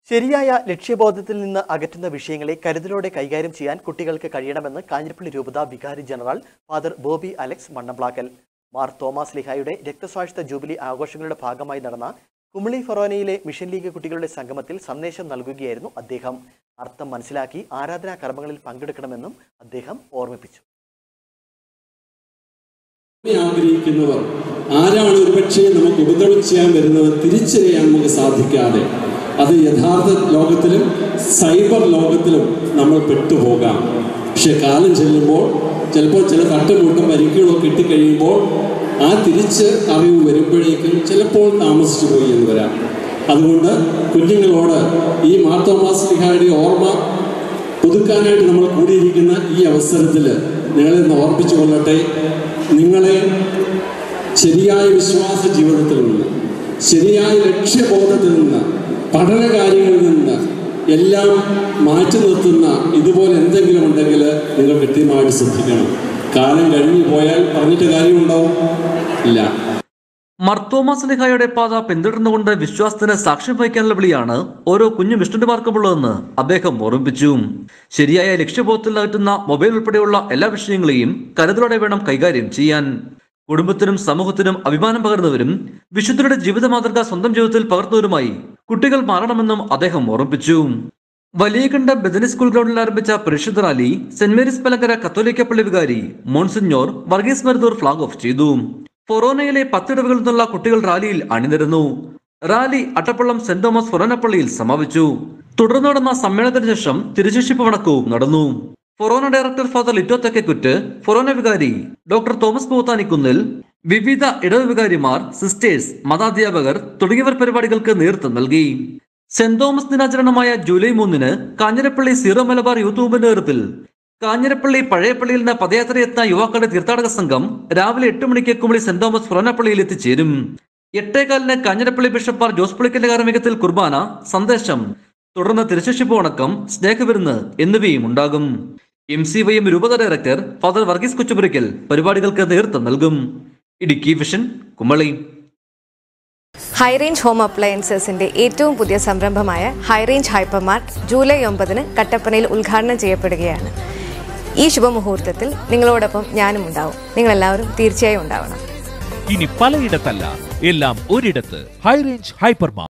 ശരിയായ ലക്ഷ്യബോധത്തിൽ നിന്ന് അകറ്റുന്ന വിഷയങ്ങളെ കരുതലോടെ കൈകാര്യം ചെയ്യാൻ കുട്ടികൾക്ക് കഴിയണമെന്ന് കാഞ്ഞിരപ്പള്ളി രൂപത വികാരി ജനറൽ ഫാദർ ബോബി അലക്സ് മണ്ണംപ്ലാക്കൽ മാർ തോമസ് ലിഹായുടെ രക്തസാക്ഷിത്വ ജൂബിലി ആഘോഷങ്ങളുടെ ഭാഗമായി നടന്ന കുമിളി ഫൊറോനയിലെ മിഷൻ ലീഗ് കുട്ടികളുടെ സംഗമത്തിൽ സന്ദേശം നൽകുകയായിരുന്നു അദ്ദേഹം അർത്ഥം മനസ്സിലാക്കി ആരാധനാ കർമ്മങ്ങളിൽ പങ്കെടുക്കണമെന്നും അദ്ദേഹം ഓർമ്മിപ്പിച്ചു ആഗ്രഹിക്കുന്നവർ ആരാണ് ഒരുപക്ഷെ നമുക്ക് ഉപദ്രവം ചെയ്യാൻ വരുന്നത് തിരിച്ചറിയാൻ നമുക്ക് സാധിക്കാതെ അത് യഥാർത്ഥ ലോകത്തിലും സൈബർ ലോകത്തിലും നമ്മൾ പെട്ടുപോകാം പക്ഷെ കാലം ചെല്ലുമ്പോൾ ചിലപ്പോൾ ചില തട്ടുമുട്ടും പരിക്കുകളോ കിട്ടിക്കഴിയുമ്പോൾ ആ തിരിച്ച് അറിവ് വരുമ്പോഴേക്കും ചിലപ്പോൾ താമസിച്ചു പോയി എന്ന് വരാം അതുകൊണ്ട് കുഞ്ഞുങ്ങളോട് ഈ മാർത്തോമാസ് ലിഹായുടെ ഓർമ്മ പുതുക്കാനായിട്ട് നമ്മൾ കൂടിയിരിക്കുന്ന ഈ അവസരത്തിൽ നിങ്ങളിന്ന് ഓർപ്പിച്ചു കൊള്ളട്ടെ നിങ്ങളെ ശരിയായ വിശ്വാസ ജീവിതത്തിൽ നിന്ന് ശരിയായ ലക്ഷ്യബോധത്തിൽ നിന്ന് പഠന കാര്യങ്ങളിൽ നിന്ന് എല്ലാം മാറ്റി നിർത്തുന്ന ഇതുപോലെ എന്തെങ്കിലും ഉണ്ടെങ്കിൽ നിങ്ങൾ കൃത്യമായിട്ട് ശ്രദ്ധിക്കണം കാലം കഴിഞ്ഞു പോയാൽ പറഞ്ഞിട്ട് കാര്യമുണ്ടോ ഇല്ല മർത്തോമാസ് ലിഹായുടെ പാത പിന്തുടർന്നുകൊണ്ട് വിശ്വാസത്തിന് സാക്ഷ്യം വഹിക്കാനുള്ള വിളിയാണ് ഓരോ കുഞ്ഞു മിഷണറിമാർക്കുമുള്ളതെന്ന് അദ്ദേഹം ഓർമ്മിപ്പിച്ചു ശരിയായ ലക്ഷ്യബോധത്തിൽ അകറ്റുന്ന മൊബൈൽ ഉൾപ്പെടെയുള്ള എല്ലാ വിഷയങ്ങളെയും കരുതലോടെ വേണം കൈകാര്യം ചെയ്യാൻ കുടുംബത്തിനും സമൂഹത്തിനും അഭിമാനം പകർന്നവരും വിശുദ്ധരുടെ ജീവിത മാതൃക സ്വന്തം ജീവിതത്തിൽ പകർന്നവരുമായി കുട്ടികൾ മാറണമെന്നും അദ്ദേഹം ഓർമ്മിപ്പിച്ചു വലിയകണ്ഠ ബദനി സ്കൂൾ ഗ്രൗണ്ടിൽ ആരംഭിച്ച പരിശുദ്ധ റാലി സെന്റ് മേരീസ് പലങ്കര കത്തോലിക്ക പള്ളി വികാരി monsignor Varghese Marudoor flag off ചെയ്തു ഫൊറോനയിലെ പത്തിടവുകളിൽ നിന്നുള്ള കുട്ടികൾ റാലിയിൽ അണിനിരന്നു റാലി അട്ടപ്പള്ളം സെന്റ് തോമസ് ഫൊറോനപ്പള്ളിയിൽ സമാപിച്ചു തുടർന്ന് നടന്ന സമ്മേളനത്തിന് ശേഷം തിരുശിഷിപ്പ് വണക്കവും നടന്നു ഫൊറോന ഡയറക്ടർ ഫാദർ ലിറ്റോ തെക്കേക്കുറ്റ് ഫൊറോന വികാരി ഡോക്ടർ തോമസ് പൂത്താനിക്കുന്നിൽ വിവിധ ഇടവ് വികാരിമാർ സിസ്റ്റേഴ്സ് മതാധ്യാപകർ തുടങ്ങിയവർ പരിപാടികൾക്ക് നേതൃത്വം നൽകി സെന്റ് തോമസ് ദിനാചരണമായ ജൂലൈ മൂന്നിന് Kanjirappally Syro Malabar youth movement നേതൃത്വത്തിൽ കാഞ്ഞിരപ്പള്ളി പഴയപ്പള്ളിയിൽ നിന്ന് പദയാത്രയെത്തുന്ന യുവാക്കളുടെ തീർത്ഥാടക സംഘം രാവിലെ എട്ട് മണിക്ക് കുമളി സെന്റ് തോമസ് ഫൊറോനപ്പള്ളിയിൽ എത്തിച്ചേരും എട്ടേകാലിന് കാഞ്ഞിരപ്പള്ളി ബിഷപ്പാർ ജോസ് പുളിക്കന്റെ കാർമ്മികത്തിൽ കുർബാന സന്ദേശം തുടർന്ന് തിരുശിഷിപ്പ് വണക്കം സ്നേഹവിരുന്ന് എന്നിവയും ഉണ്ടാകും എം സി വൈ എം രൂപത ഡയറക്ടർ ഫാദർ വർഗീസ് കൊച്ചുപുരയ്ക്കൽ പരിപാടികൾക്ക് നേതൃത്വം നൽകും Idukki Vision Kumily High Range Home അപ്ലയൻസസിന്റെ ഏറ്റവും പുതിയ സംരംഭമായ ഹൈറേഞ്ച് ഹൈപ്പർമാർട്ട് ജൂലൈ ഒമ്പതിന് കട്ടപ്പനയിൽ ഉദ്ഘാടനം ചെയ്യപ്പെടുകയാണ് ഈ ശുഭമുഹൂർത്തത്തിൽ നിങ്ങളോടൊപ്പം ഞാനും ഉണ്ടാവും നിങ്ങളെല്ലാവരും തീർച്ചയായും ഉണ്ടാവണം ഇനി പലയിടത്തല്ല എല്ലാം ഒരിടത്ത് ഹൈറേഞ്ച് ഹൈപ്പർമാർ